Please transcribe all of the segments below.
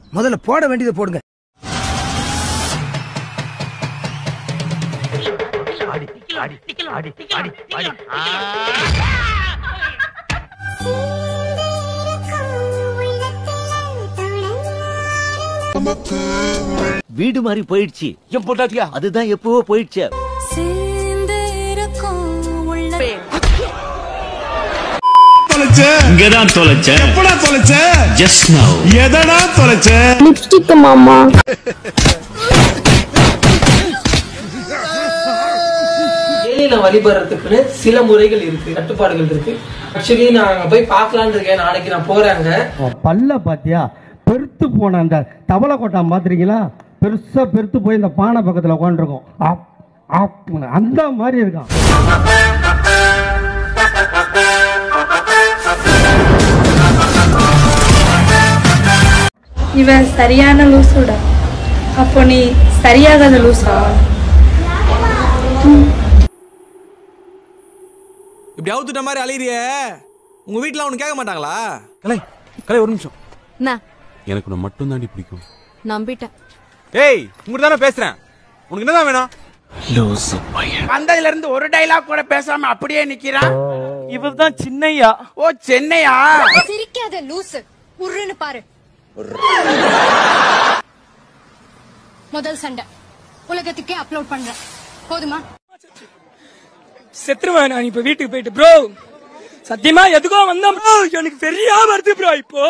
முதல்ல போட வேண்டியதை போடுங்க வீடு மாதிரி போயிடுச்சு என் பொண்டாட்டியா அதுதான் எப்பவோ போயிடுச்சு இங்கதான் தொலைச்ச எப்படா தொலைச்ச ஜஸ்ட் நவ் எதடா தொலைச்ச லிப்ஸ்டிக் மாமா ஏலியனை வழிபடுறதுக்குன்னு சில முறைகள் இருக்கு கட்டுப்பாடுகள் இருக்கு ஆக்சுவலி நான் அங்க போய் பார்க்கலான்னு இருக்கேன் நாளைக்கு நான் போறேங்க பல்ல பாத்தியா பெருத்து போன அந்த தவளை கொட்டா பாத்துறீங்களா பெருசா பெருத்து போய் இந்த பானை பக்கத்துல உட்காந்துருக்கும் அப் அப் அந்த மாதிரி இருக்கான் இவன் சரியான லூசுடா அப்போ நீ சரியாகாத லூசா இப்படி அவுத்துட்ட மாதிரி அலையிறியே உங்க வீட்ல அவனு கேட்க மாட்டாங்களா கலை கலை ஒரு நிமிஷம் எனக்கு உன்னை மட்டும் தாண்டி பிடிக்கும் நம்பிட்டேன் ஏய் உங்ககிட்ட தானே பேசுறேன் உனக்கு என்னதான் வேணும் வந்ததுல இருந்து ஒரு டைலாக் கூட பேசாம அப்படியே நிக்கிறான் இவர் தான் சின்னையா ஓ சென்னையா சிரிக்காத லூசு உருன்னு பாரு முதல் சண்டை உலகத்துக்கே அப்லோட் பண்றேன் போதுமா செத்துருவேன் நான் இப்ப வீட்டுக்கு போயிட்டு ப்ரோ சத்தியமா எதுக்கோ வந்தேன் ப்ரோ எனக்கு பெரிய வருது ப்ரோ இப்போ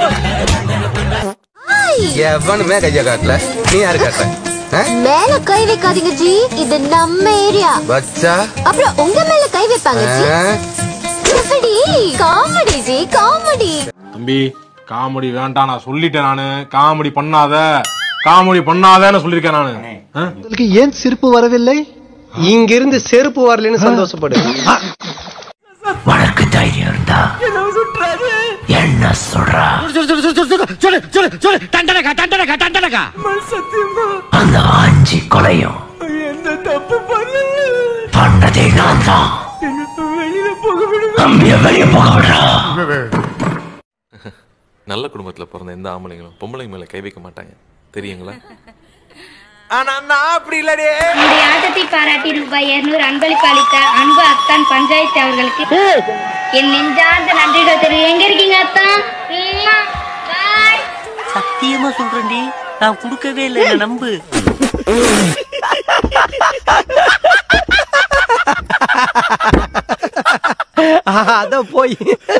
எவனுமே கைய காட்டல நீ யாரு காட்டுற மேல கை வைக்காதீங்க ஜி இது நம்ம ஏரியா வச்சா அப்புறம் உங்க மேல கை வைப்பாங்க ஜி எப்படி காமெடி ஜி காமெடி தம்பி காமெடி வேண்டாம் நான் சொல்லிட்டேன் நானு காமெடி பண்ணாத காமெடி பண்ணாதன்னு சொல்லிருக்கேன் நானு ஆ? உங்களுக்கு ஏன் சிரிப்பு வரவில்லை இங்கிருந்து செருப்பு வரலன்னு சந்தோஷப்படு உனக்கு தைரியம் இருந்தா என்ன சொல்றா அந்த ஆஞ்சி கொலையும் பண்ணதே நான் தான் தம்பிய வெளிய போக விடுறா நல்ல குடும்பத்துல பிறந்த எந்த ஆம்பளைங்களும் பொம்பளைங்க மேல கை வைக்க மாட்டாங்க தெரியுங்களா ஆனா நான் அப்படி இல்லடே நம்முடைய ஆட்டத்தை பாராட்டி ரூபாய் இருநூறு அன்பளிப்பு அளித்த அன்பு அத்தான் பஞ்சாயத்து அவர்களுக்கு என் நெஞ்சார்ந்த நன்றிகள் தெரியும் எங்க இருக்கீங்க அத்தான் பாய் சத்தியமா சொல்றேன்டி நான் கொடுக்கவே இல்லை என்ன நம்பு அத போய்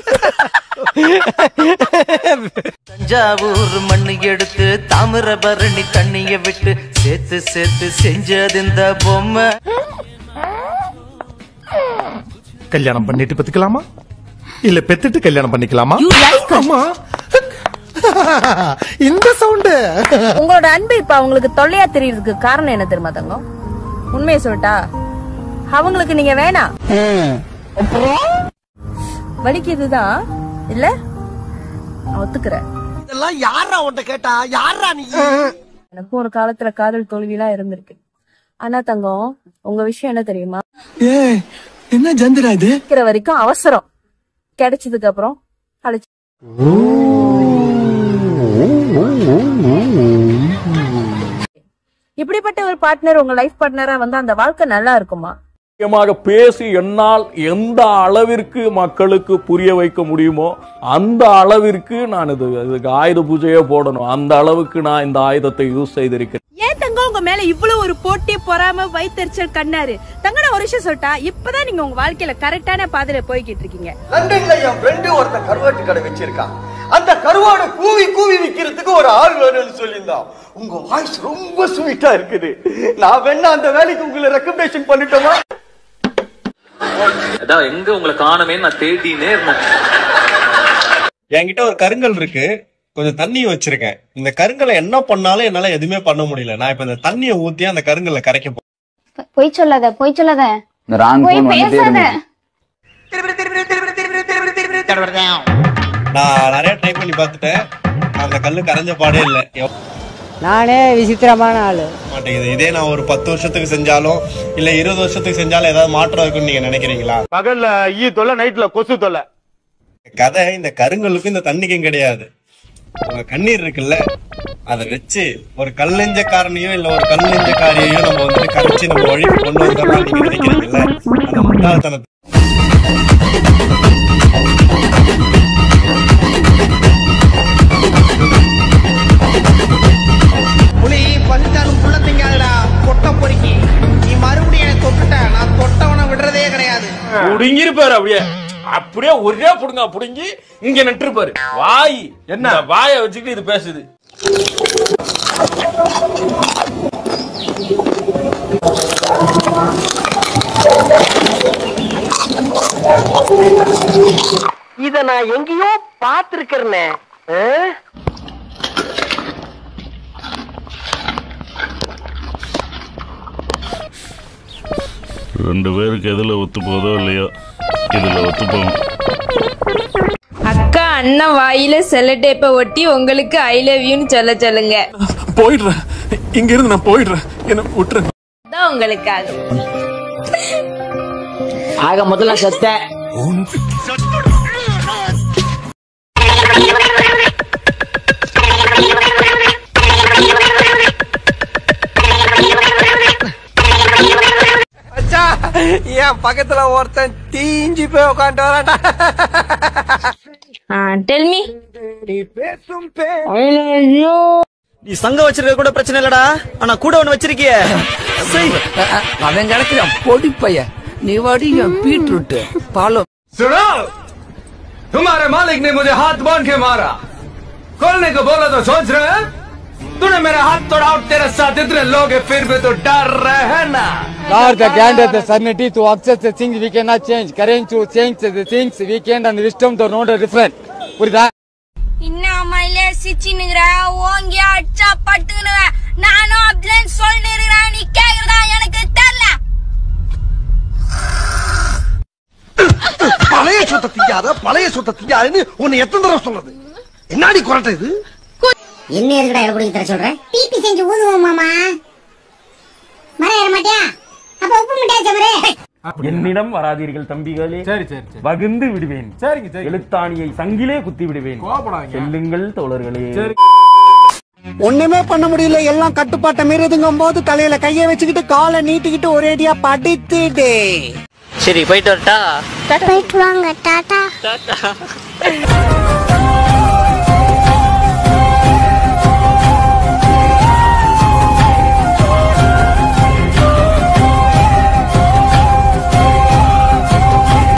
தஞ்சாவூர் மண்ணு எடுத்து தாமிரபரணி தண்ணிய விட்டு சேர்த்து சேர்த்து செஞ்சது இந்த பொம்மை கல்யாணம் பண்ணிட்டு பத்துக்கலாமா இல்ல பெத்துட்டு கல்யாணம் பண்ணிக்கலாமா ஆமா இந்த சவுண்டு உங்களோட அன்பு இப்ப அவங்களுக்கு தொல்லையா தெரியறதுக்கு காரணம் என்ன தெரியுமா தங்கம் உண்மையை சொல்லட்டா அவங்களுக்கு நீங்க வேணாம் வலிக்குதுதான் இல்ல நான் ஒத்துக்கிறேன் இதெல்லாம் யாரா உன்ட்ட கேட்டா யாரா நீ எனக்கும் ஒரு காலத்துல காதல் தோல்வியெல்லாம் இருந்திருக்கு ஆனா தங்கம் உங்க விஷயம் என்ன தெரியுமா என்ன ஜந்திரா இது இருக்கிற வரைக்கும் அவசரம் கிடைச்சதுக்கு அப்புறம் அழைச்சு இப்படிப்பட்ட ஒரு பார்ட்னர் உங்க லைஃப் பார்ட்னரா வந்து அந்த வாழ்க்கை நல்லா இருக்குமா முக்கியமாக பேசி என்னால் எந்த அளவிற்கு மக்களுக்கு புரிய வைக்க முடியுமோ அந்த அளவிற்கு நான் இது இதுக்கு ஆயுத பூஜையே போடணும் அந்த அளவுக்கு நான் இந்த ஆயுதத்தை யூஸ் செய்திருக்கிறேன் ஏன் தங்கம் உங்க மேல இவ்வளவு ஒரு போட்டி பொறாம வைத்தறிச்சல் கண்ணாரு தங்க நான் ஒரு விஷயம் சொல்லிட்டா இப்பதான் நீங்க உங்க வாழ்க்கையில கரெக்டான பாதையில போய்கிட்டு இருக்கீங்க லண்டன்ல என் ஃப்ரெண்டு ஒருத்தன் கருவாட்டு கடை வச்சிருக்கான் அந்த கருவாடு கூவி கூவி விக்கிறதுக்கு ஒரு ஆள் வேணும்னு சொல்லியிருந்தான் உங்க வாய்ஸ் ரொம்ப ஸ்வீட்டா இருக்குது நான் வேணா அந்த வேலைக்கு உங்களை ரெக்கமெண்டேஷன் பண்ணிட்டோமா அதான் எங்க உங்களை காணமே நான் தேடினே இருந்தேன் என்கிட்ட ஒரு கருங்கல் இருக்கு கொஞ்சம் தண்ணி வச்சிருக்கேன் இந்த கருங்கலை என்ன பண்ணாலும் என்னால எதுவுமே பண்ண முடியல நான் இப்ப இந்த தண்ணியை ஊத்தி அந்த கருங்கல்ல கரைக்க போறேன் பொய் சொல்லாத பொய் சொல்லாத பொய் பேசாத நான் நிறைய ட்ரை பண்ணி பார்த்துட்டேன் அந்த கல்லு கரைஞ்ச பாடே இல்ல நானே விசித்திரமான ஆளு மாட்டேங்குது இதே நான் ஒரு பத்து வருஷத்துக்கு செஞ்சாலும் இல்ல இருபது வருஷத்துக்கு செஞ்சாலும் ஏதாவது மாற்றம் இருக்குன்னு நீங்க நினைக்கிறீங்களா பகல்ல ஈ தொல்லை நைட்ல கொசு தொல்லை கதை இந்த கருங்கலுக்கும் இந்த தண்ணிக்கும் கிடையாது உங்க கண்ணீர் இருக்குல்ல அதை வச்சு ஒரு கல் நெஞ்சக்காரனையோ இல்ல ஒரு கல் நெஞ்சக்காரியையோ நம்ம வந்து கரைச்சு நம்ம வழிக்கு கொண்டு வந்துடலாம் நீங்க நினைக்கிறீங்கல்ல அந்த முட்டாள்தனத்தை புலி பசிச்சாலும் புள்ள திங்காதடா கொட்ட பொறுக்கி நீ மறுபடியும் எனக்கு தொட்டுட்ட நான் தொட்டவனை விடுறதே கிடையாது புடுங்கிருப்பாரு அப்படியே அப்படியே ஒரே புடுங்க புடுங்கி இங்க நட்டுருப்பாரு வாய் என்ன வாயை வச்சுக்கிட்டு இது பேசுது இத நான் எங்கேயோ பாத்துருக்கிறேனே ரெண்டு பேருக்கு எதுல ஒத்து போதோ இல்லையோ இதுல ஒத்து போகும் அக்கா அண்ணன் வாயில செல்ல டேப்பை ஒட்டி உங்களுக்கு ஐ லவ் யூன்னு சொல்ல சொல்லுங்க போயிடுறேன் இங்க இருந்து நான் போயிடுறேன் என்ன விட்டுறேன் அதான் உங்களுக்காக ஆக முதல்ல செத்த என் பக்கத்துல ஒருத்தன் தீஞ்சு போய் உட்காந்து வரான்டா டெல் மீ நீ சங்கம் வச்சிருக்க கூட பிரச்சனை இல்லடா ஆனா கூட ஒண்ணு வச்சிருக்கிய அவன் கிடைக்கிறான் பொடி பைய நீ வாடி பீட்ரூட் பாலும் सुनो तुम्हारे मालिक ने मुझे हाथ बांध के मारा खोलने को बोला तो सोच रहे हैं तूने मेरा हाथ तोड़ा और तेरे साथ इतने लोग हैं फिर भी तो डर रहे हैं ना God, the grant of the serenity to accept the things we cannot change, courage to change the things we can, and wisdom to know the different. புரியுதா இன்னமையில சிச்சினுங்கிற ஓங்கி அடிச்சா பட்டுனுவேன் நானும் அப்படின்னு சொல்லிருக்கிறேன் நீ கேக்குறதா எனக்கு தெரியல பழைய சொத்தை திங்காத பழைய சொத்தை திங்காதுன்னு உன்னை எத்தனை தடவை சொல்றது என்னடி குரட்டை இது என்ன எதுக்கடா இடம் பிடிக்க தர சொல்றேன் பிபி செஞ்சு ஊதுவோம் மாமா மர ஏற மாட்டியா அப்ப உப்பு மிட்டாய் சமரே என்னிடம் வராதீர்கள் தம்பிகளே சரி சரி வகுந்து விடுவேன் சரிங்க சரி எழுத்தாணியை சங்கிலே குத்தி விடுவேன் கோபப்படாதீங்க. செல்லுங்கள் தோழர்களே ஒண்ணுமே பண்ண முடியல எல்லாம் கட்டுப்பாட்டை மீறதுங்கும் போது தலையில கைய வச்சுக்கிட்டு காலை நீட்டிக்கிட்டு ஒரேடியா படித்துட்டு சரி போயிட்டு வரட்டா போயிட்டு வாங்க டாடா